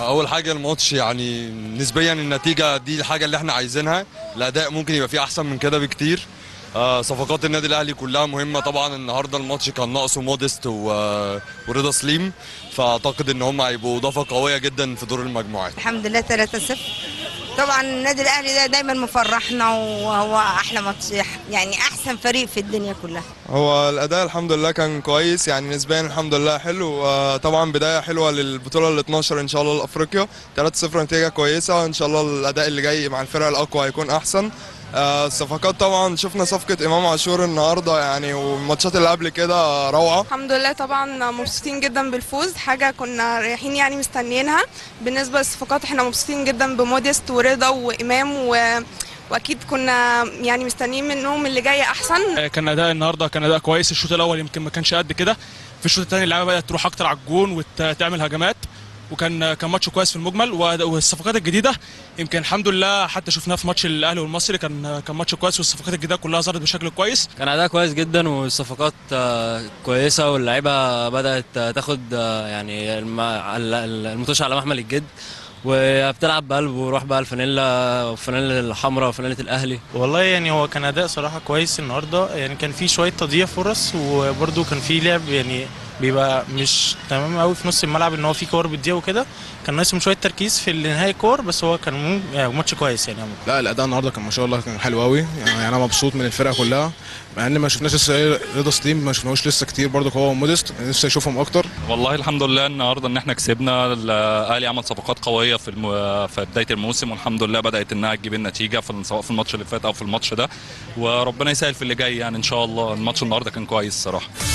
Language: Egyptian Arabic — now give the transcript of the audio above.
اول حاجه الماتش يعني نسبيا النتيجه دي الحاجه اللي احنا عايزينها الاداء ممكن يبقى فيه احسن من كده بكتير آه، صفقات النادي الاهلي كلها مهمه طبعا النهارده الماتش كان ناقصه موديست و- ورضا سليم فاعتقد ان هم هيبقوا اضافه قويه جدا في دور المجموعات الحمد لله 3-0 طبعا النادي الاهلي ده دايما مفرحنا وهو احلى ماتش يعني احسن فريق في الدنيا كلها هو الاداء الحمد لله كان كويس يعني نسبيا الحمد لله حلو آه، طبعا بدايه حلوه للبطوله ال 12 ان شاء الله لافريقيا 3-0 نتيجه كويسه وان شاء الله الاداء اللي جاي مع الفرق الاقوى هيكون احسن آه، الصفقات طبعا شفنا صفقه امام عاشور النهارده يعني والماتشات اللي قبل كده روعه الحمد لله طبعا مبسوطين جدا بالفوز حاجة كنا رايحين يعني مستنيينها بالنسبة للصفقات احنا مبسوطين جدا بموديست ورضا وإمام و... واكيد كنا يعني مستنيين منهم اللي جاي احسن كان اداء النهارده كان اداء كويس الشوط الاول يمكن ما كانش قد كده في الشوط الثاني اللعيبه بدات تروح اكتر على الجون وتعمل هجمات وكان كان ماتش كويس في المجمل والصفقات الجديده يمكن الحمد لله حتى شفناها في ماتش الاهلي والمصري كان كان ماتش كويس والصفقات الجديده كلها ظهرت بشكل كويس كان اداء كويس جدا والصفقات آه، كويسه واللعيبه بدات آه، تاخد آه، يعني الم- ال- ال- المطوشه على محمل الجد وبتلعب بقلب وروح بقى الفانيلا والفانيلا الحمراء وفانيلا الاهلي والله يعني هو كان اداء صراحه كويس النهارده يعني كان في شويه تضييع فرص وبرده كان في لعب يعني بيبقى مش تمام قوي في نص الملعب ان هو في كور بتضيع وكده كان ناقصهم شويه تركيز في نهايه كور بس هو كان مم- يعني ماتش كويس يعني عموما لا الاداء النهارده كان ما شاء الله كان حلو قوي يعني انا مبسوط من الفرقه كلها مع ان ما شفناش لسه إيه رضا سليم ما شفناهوش لسه كتير برضه هو وموديست لسه اشوفهم اكتر والله الحمد لله النهارده ان احنا كسبنا الاهلي عمل صفقات قويه في الم... في بدايه الموسم والحمد لله بدات انها تجيب النتيجه في سواء في الماتش اللي فات او في الماتش ده وربنا يسهل في اللي جاي يعني ان شاء الله الماتش النهارده كان كويس صراحه